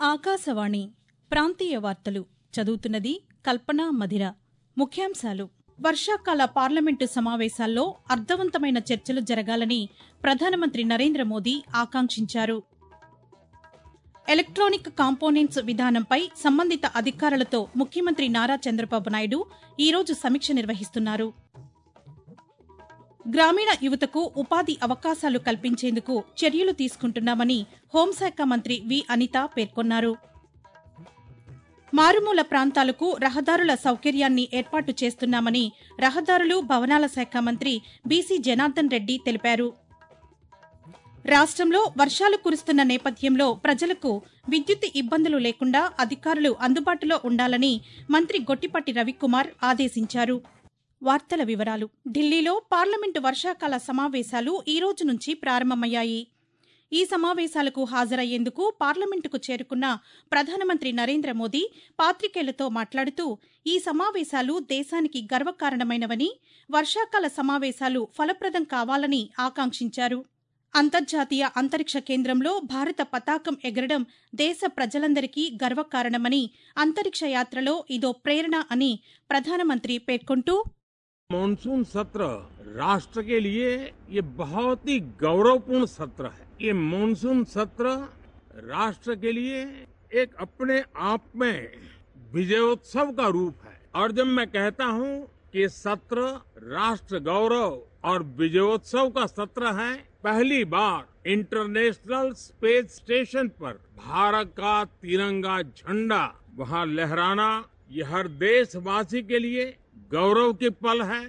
ఆకాశవాణి ప్రాంతీయ వార్తలు చదువుతున్నది కల్పన మధిర ముఖ్యాంశాలు వర్షాకాల పార్లమెంటు సమావేశాల్లో అర్థవంతమైన చర్చలు జరగాలని ప్రధానమంత్రి నరేంద్ర మోదీ ఆకాంక్షించారు ఎలక్ట్రానిక్ కాంపోనెంట్స్ విధానంపై సంబంధిత అధికారులతో ముఖ్యమంత్రి నారా చంద్రబాబు నాయుడు ఈరోజు సమీక్ష నిర్వహిస్తున్నారు గ్రామీణ యువతకు ఉపాధి అవకాశాలు కల్పించేందుకు చర్యలు తీసుకుంటున్నామని హోంశాఖ మంత్రి వి అనిత పేర్కొన్నారు మారుమూల ప్రాంతాలకు రహదారుల సౌకర్యాన్ని ఏర్పాటు చేస్తున్నామని రహదారులు భవనాల శాఖ మంత్రి బీసీ జనార్దన్ రెడ్డి తెలిపారు రాష్ట్రంలో వర్షాలు కురుస్తున్న నేపథ్యంలో ప్రజలకు విద్యుత్ ఇబ్బందులు లేకుండా అధికారులు అందుబాటులో ఉండాలని మంత్రి గొట్టిపాటి రవికుమార్ ఆదేశించారు వార్తల వివరాలు ఢిల్లీలో పార్లమెంటు వర్షాకాల సమావేశాలు ఈ రోజు నుంచి ప్రారంభమయ్యాయి ఈ సమావేశాలకు హాజరయ్యేందుకు పార్లమెంటుకు చేరుకున్న ప్రధానమంత్రి నరేంద్ర మోదీ పాత్రికేయులతో మాట్లాడుతూ ఈ సమావేశాలు దేశానికి గర్వకారణమైనవని వర్షాకాల సమావేశాలు ఫలప్రదం కావాలని ఆకాంక్షించారు అంతర్జాతీయ అంతరిక్ష కేంద్రంలో భారత పతాకం ఎగరడం దేశ ప్రజలందరికీ గర్వకారణమని అంతరిక్ష యాత్రలో ఇదో ప్రేరణ అని ప్రధానమంత్రి పేర్కొంటూ मानसून सत्र राष्ट्र के लिए ये बहुत ही गौरवपूर्ण सत्र है ये मानसून सत्र राष्ट्र के लिए एक अपने आप में विजयोत्सव का रूप है और जब मैं कहता हूँ कि सत्र राष्ट्र गौरव और विजयोत्सव का सत्र है पहली बार इंटरनेशनल स्पेस स्टेशन पर भारत का तिरंगा झंडा वहाँ लहराना ये हर देशवासी के लिए गौरव की पल है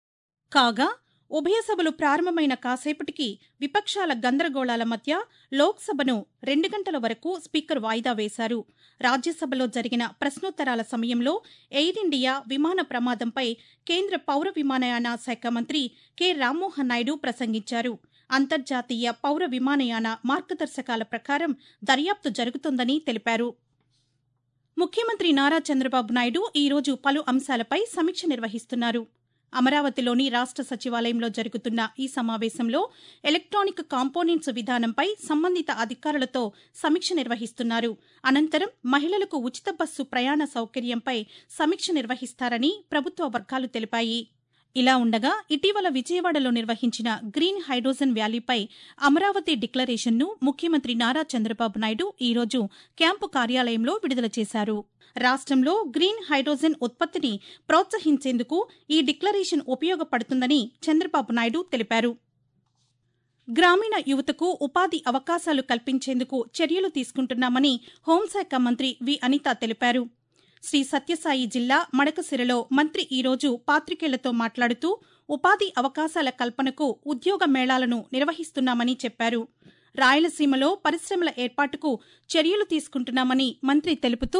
కాగా ఉభయ సభలు ప్రారంభమైన కాసేపటికి విపక్షాల గందరగోళాల మధ్య లోక్సభను రెండు గంటల వరకు స్పీకర్ వాయిదా వేశారు రాజ్యసభలో జరిగిన ప్రశ్నోత్తరాల సమయంలో ఎయిర్ ఇండియా విమాన ప్రమాదంపై కేంద్ర పౌర విమానయాన శాఖ మంత్రి కె రామ్మోహన్ నాయుడు ప్రసంగించారు అంతర్జాతీయ పౌర విమానయాన మార్గదర్శకాల ప్రకారం దర్యాప్తు జరుగుతోందని తెలిపారు ముఖ్యమంత్రి నారా చంద్రబాబు నాయుడు ఈ రోజు పలు అంశాలపై సమీక్ష నిర్వహిస్తున్నారు అమరావతిలోని రాష్ట సచివాలయంలో జరుగుతున్న ఈ సమావేశంలో ఎలక్ట్రానిక్ కాంపోనెంట్స్ విధానంపై సంబంధిత అధికారులతో సమీక్ష నిర్వహిస్తున్నారు అనంతరం మహిళలకు ఉచిత బస్సు ప్రయాణ సౌకర్యంపై సమీక్ష నిర్వహిస్తారని ప్రభుత్వ వర్గాలు తెలిపాయి ఇలా ఉండగా ఇటీవల విజయవాడలో నిర్వహించిన గ్రీన్ హైడ్రోజన్ వ్యాలీపై అమరావతి డిక్లరేషన్ను ముఖ్యమంత్రి నారా చంద్రబాబు నాయుడు ఈరోజు క్యాంపు కార్యాలయంలో విడుదల చేశారు రాష్ట్రంలో గ్రీన్ హైడ్రోజన్ ఉత్పత్తిని ప్రోత్సహించేందుకు ఈ డిక్లరేషన్ ఉపయోగపడుతుందని చంద్రబాబు నాయుడు తెలిపారు గ్రామీణ యువతకు ఉపాధి అవకాశాలు కల్పించేందుకు చర్యలు తీసుకుంటున్నామని హోంశాఖ మంత్రి వి అనిత తెలిపారు శ్రీ సత్యసాయి జిల్లా మడకసిరలో మంత్రి ఈరోజు పాత్రికేయులతో మాట్లాడుతూ ఉపాధి అవకాశాల కల్పనకు ఉద్యోగ మేళాలను నిర్వహిస్తున్నామని చెప్పారు రాయలసీమలో పరిశ్రమల ఏర్పాటుకు చర్యలు తీసుకుంటున్నామని మంత్రి తెలుపుతూ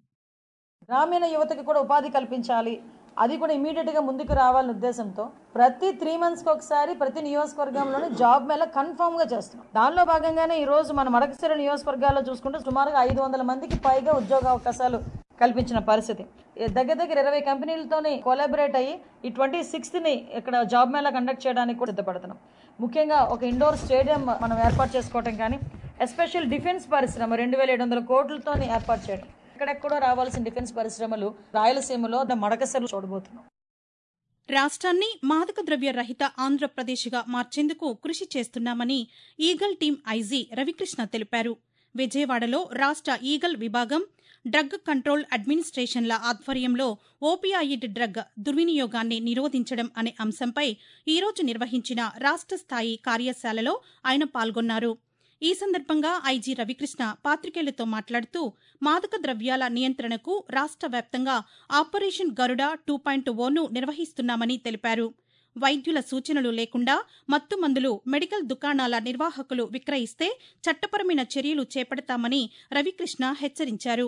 గ్రామీణ యువతకి కూడా ఉపాధి కల్పించాలి అది కూడా ఇమీడియట్ గా ముందుకు రావాలనే ఉద్దేశంతో ప్రతి త్రీ మంత్స్ కి ఒకసారి ప్రతి నియోజకవర్గంలోని జాబ్ మేళ కన్ఫర్మ్ గా చేస్తున్నాం దానిలో భాగంగానే ఈ రోజు మన మడకసిర నియోజకవర్గాల్లో చూసుకుంటే సుమారుగా ఐదు వందల మందికి పైగా ఉద్యోగ అవకాశాలు కల్పించిన పరిస్థితి దగ్గర దగ్గర ఇరవై కంపెనీలతోని కొలాబరేట్ అయ్యి ఈ ట్వంటీ సిక్స్త్ ని ఇక్కడ జాబ్ మేళా కండక్ట్ చేయడానికి కూడా సిద్ధపడుతున్నాం ముఖ్యంగా ఒక ఇండోర్ స్టేడియం మనం ఏర్పాటు చేసుకోవటం కానీ ఎస్పెషల్ డిఫెన్స్ పరిశ్రమ రెండు వేల ఏడు వందల కోట్లతో ఏర్పాటు చేయడం ఎక్కడెక్కడో రావాల్సిన డిఫెన్స్ పరిశ్రమలు రాయలసీమలో మడకసెలు చూడబోతున్నాం రాష్ట్రాన్ని మాదక ద్రవ్య రహిత ఆంధ్రప్రదేశ్గా మార్చేందుకు కృషి చేస్తున్నామని ఈగల్ టీం ఐజీ రవికృష్ణ తెలిపారు విజయవాడలో రాష్ట ఈగల్ విభాగం డ్రగ్ కంట్రోల్ అడ్మినిస్ట్రేషన్ల ఆధ్వర్యంలో ఓపియాయిడ్ డ్రగ్ దుర్వినియోగాన్ని నిరోధించడం అనే అంశంపై ఈరోజు నిర్వహించిన రాష్ట స్థాయి కార్యశాలలో ఆయన పాల్గొన్నారు ఈ సందర్భంగా ఐజీ రవికృష్ణ పాత్రికేయులతో మాట్లాడుతూ మాదక ద్రవ్యాల నియంత్రణకు రాష్ట్ర వ్యాప్తంగా ఆపరేషన్ గరుడ టూ పాయింట్ ఓను నిర్వహిస్తున్నామని తెలిపారు వైద్యుల సూచనలు లేకుండా మత్తు మందులు మెడికల్ దుకాణాల నిర్వాహకులు విక్రయిస్తే చట్టపరమైన చర్యలు చేపడతామని రవికృష్ణ హెచ్చరించారు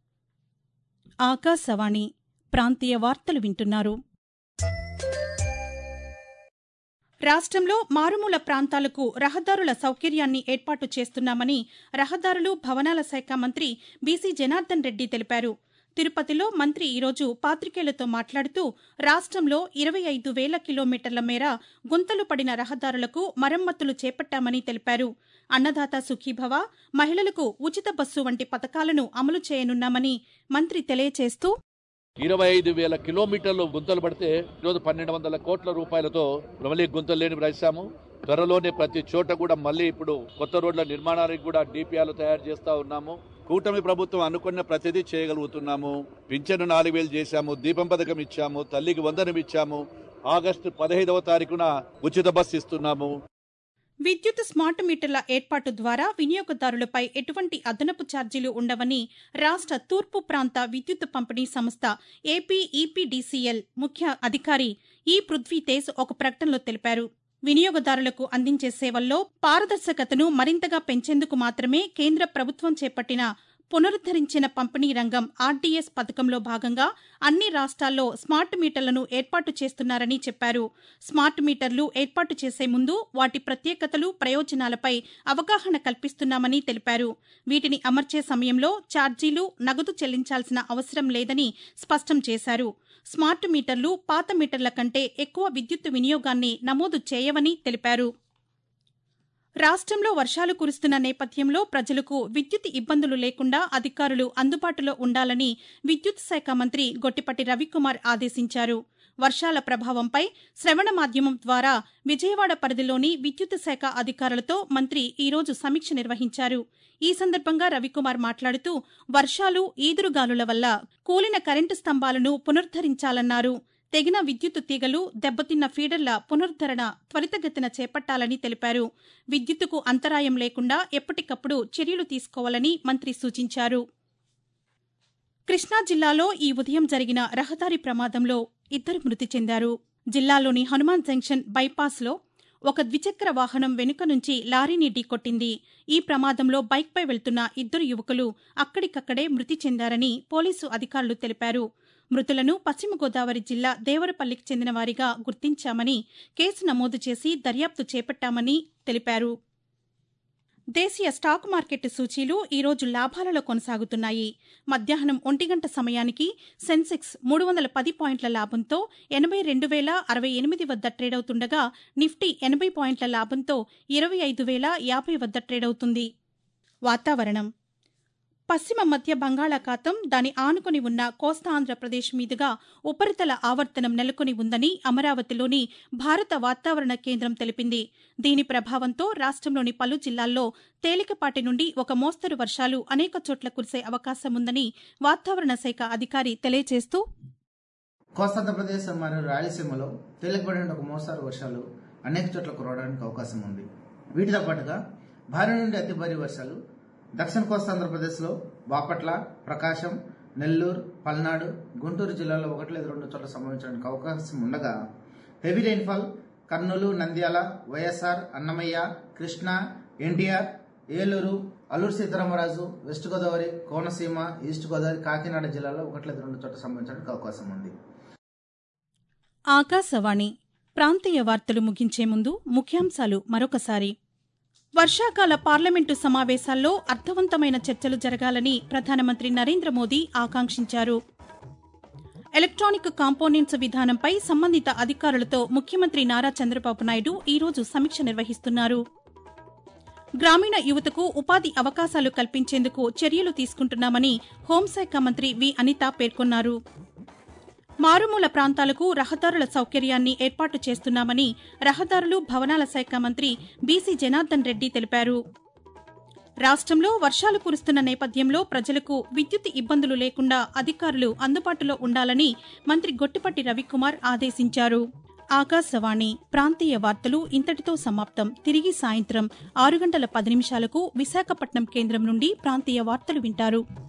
ఆకాశవాణి ప్రాంతీయ వార్తలు వింటున్నారు రాష్ట్రంలో మారుమూల ప్రాంతాలకు రహదారుల సౌకర్యాన్ని ఏర్పాటు చేస్తున్నామని రహదారులు భవనాల శాఖ మంత్రి బీసీ జనార్దన్ రెడ్డి తెలిపారు తిరుపతిలో మంత్రి ఈరోజు పాతికేయులతో మాట్లాడుతూ రాష్ట్రంలో ఇరవై ఐదు వేల కిలోమీటర్ల మేర గుంతలు పడిన రహదారులకు మరమ్మతులు చేపట్టామని తెలిపారు అన్నదాత సుఖీభవ మహిళలకు ఉచిత బస్సు వంటి పథకాలను అమలు చేయనున్నామని మంత్రి తెలియచేస్తూ ఇరవై ఐదు వేల కిలోమీటర్లు గుంతలు పడితే ఈరోజు పన్నెండు వందల కోట్ల రూపాయలతో మళ్ళీ గుంతలు లేని రాశాము త్వరలోనే ప్రతి చోట కూడా మళ్ళీ ఇప్పుడు కొత్త రోడ్ల నిర్మాణానికి కూడా డిపిఆర్లు తయారు చేస్తా ఉన్నాము కూటమి ప్రభుత్వం అనుకున్న ప్రతిదీ చేయగలుగుతున్నాము పింఛను నాలుగు వేలు చేశాము దీపం పథకం ఇచ్చాము తల్లికి వందనం ఇచ్చాము ఆగస్టు పదహైదవ తారీఖున ఉచిత బస్ ఇస్తున్నాము విద్యుత్ స్మార్ట్ మీటర్ల ఏర్పాటు ద్వారా వినియోగదారులపై ఎటువంటి అదనపు ఛార్జీలు ఉండవని రాష్ట్ర తూర్పు ప్రాంత విద్యుత్ పంపిణీ సంస్థ ఏపీ ఈపీడీసీఎల్ ముఖ్య అధికారి ఈ పృథ్వీతేజ్ ఒక ప్రకటనలో తెలిపారు వినియోగదారులకు అందించే సేవల్లో పారదర్శకతను మరింతగా పెంచేందుకు మాత్రమే కేంద్ర ప్రభుత్వం చేపట్టిన పునరుద్దరించిన పంపిణీ రంగం ఆర్డీఎస్ పథకంలో భాగంగా అన్ని రాష్ట్రాల్లో స్మార్ట్ మీటర్లను ఏర్పాటు చేస్తున్నారని చెప్పారు స్మార్ట్ మీటర్లు ఏర్పాటు చేసే ముందు వాటి ప్రత్యేకతలు ప్రయోజనాలపై అవగాహన కల్పిస్తున్నామని తెలిపారు వీటిని అమర్చే సమయంలో ఛార్జీలు నగదు చెల్లించాల్సిన అవసరం లేదని స్పష్టం చేశారు స్మార్ట్ మీటర్లు పాత మీటర్ల కంటే ఎక్కువ విద్యుత్ వినియోగాన్ని నమోదు చేయవని తెలిపారు రాష్ట్రంలో వర్షాలు కురుస్తున్న నేపథ్యంలో ప్రజలకు విద్యుత్ ఇబ్బందులు లేకుండా అధికారులు అందుబాటులో ఉండాలని విద్యుత్ శాఖ మంత్రి గొట్టిపట్టి రవికుమార్ ఆదేశించారు వర్షాల ప్రభావంపై శ్రవణ మాధ్యమం ద్వారా విజయవాడ పరిధిలోని విద్యుత్ శాఖ అధికారులతో మంత్రి ఈరోజు సమీక్ష నిర్వహించారు ఈ సందర్భంగా రవికుమార్ మాట్లాడుతూ వర్షాలు ఈదురుగాలుల వల్ల కూలిన కరెంటు స్తంభాలను పునరుద్దరించాలన్నారు తెగిన విద్యుత్ తీగలు దెబ్బతిన్న ఫీడర్ల పునరుద్దరణ త్వరితగతిన చేపట్టాలని తెలిపారు విద్యుత్తుకు అంతరాయం లేకుండా ఎప్పటికప్పుడు చర్యలు తీసుకోవాలని మంత్రి సూచించారు కృష్ణా జిల్లాలో ఈ ఉదయం జరిగిన రహదారి ప్రమాదంలో ఇద్దరు మృతి చెందారు జిల్లాలోని హనుమాన్ జంక్షన్ బైపాస్లో ఒక ద్విచక్ర వాహనం వెనుక నుంచి లారీని ఢీకొట్టింది ఈ ప్రమాదంలో బైక్పై వెళ్తున్న ఇద్దరు యువకులు అక్కడికక్కడే మృతి చెందారని పోలీసు అధికారులు తెలిపారు మృతులను పశ్చిమ గోదావరి జిల్లా దేవరపల్లికి చెందిన వారిగా గుర్తించామని కేసు నమోదు చేసి దర్యాప్తు చేపట్టామని తెలిపారు దేశీయ స్టాక్ మార్కెట్ సూచీలు ఈరోజు లాభాలలో కొనసాగుతున్నాయి మధ్యాహ్నం ఒంటి గంట సమయానికి సెన్సెక్స్ మూడు వందల పది పాయింట్ల లాభంతో ఎనభై రెండు వేల అరవై ఎనిమిది వద్ద ట్రేడవుతుండగా నిఫ్టీ ఎనభై పాయింట్ల లాభంతో ఇరవై ఐదు వేల యాభై వద్ద ట్రేడవుతుంది వాతావరణం పశ్చిమ మధ్య బంగాళాఖాతం దాని ఆనుకొని ఉన్న కోస్తా ఆంధ్రప్రదేశ్ మీదుగా ఉపరితల ఆవర్తనం నెలకొని ఉందని అమరావతిలోని భారత వాతావరణ కేంద్రం తెలిపింది దీని ప్రభావంతో రాష్ట్రంలోని పలు జిల్లాల్లో తేలికపాటి నుండి ఒక మోస్తరు వర్షాలు అనేక చోట్ల కురిసే అవకాశం ఉందని వాతావరణ శాఖ అధికారి తెలియజేస్తూ కోస్తాంధ్రప్రదేశ్ మరియు రాయలసీమలో తేలికపడిన ఒక మోస్తారు వర్షాలు అనేక చోట్ల కురవడానికి అవకాశం ఉంది వీటితో పాటుగా భారీ నుండి అతి భారీ వర్షాలు దక్షిణ కోస్తాంధ్రప్రదేశ్లో బాపట్ల ప్రకాశం నెల్లూరు పల్నాడు గుంటూరు జిల్లాలో ఒకటి లేదా రెండు చోట్ల సంభవించడానికి అవకాశం ఉండగా heavy rainfall Kurnool Nandyal YSR Annamayya Krishna NTR Eluru Alluri Sitharamaraju west Godavari Konaseema east Godavari Kakinada జిల్లాలో ఒకటి లేదా రెండు చోట్ల సంభవించడానికి అవకాశం ఉంది ఆకాశవాణి ప్రాంతీయ వార్తలు ముగించే ముందు ముఖ్యాంశాలు మరొకసారి వర్షాకాల పార్లమెంటు సమావేశాల్లో అర్థవంతమైన చర్చలు జరగాలని ప్రధానమంత్రి నరేంద్ర మోదీ ఆకాంక్షించారు ఎలక్ట్రానిక్ కాంపోనెంట్స్ విధానంపై సంబంధిత అధికారులతో ముఖ్యమంత్రి నారా చంద్రబాబు నాయుడు ఈరోజు సమీక్ష నిర్వహిస్తున్నారు గ్రామీణ యువతకు ఉపాధి అవకాశాలు కల్పించేందుకు చర్యలు తీసుకుంటున్నామని హోంశాఖ మంత్రి వి అనిత పేర్కొన్నారు మారుమూల ప్రాంతాలకు రహదారుల సౌకర్యాన్ని ఏర్పాటు చేస్తున్నామని రహదారులు భవనాల శాఖ మంత్రి బీసీ జనార్దన్ రెడ్డి తెలిపారు రాష్ట్రంలో వర్షాలు కురుస్తున్న నేపథ్యంలో ప్రజలకు విద్యుత్ ఇబ్బందులు లేకుండా అధికారులు అందుబాటులో ఉండాలని మంత్రి గొట్టిపట్టి రవికుమార్ ఆదేశించారు ఆకాశవాణి ప్రాంతీయ వార్తలు ఇంతటితో సమాప్తం తిరిగి సాయంత్రం ఆరు గంటల పది నిమిషాలకు విశాఖపట్నం కేంద్రం నుండి ప్రాంతీయ వార్తలు వింటారు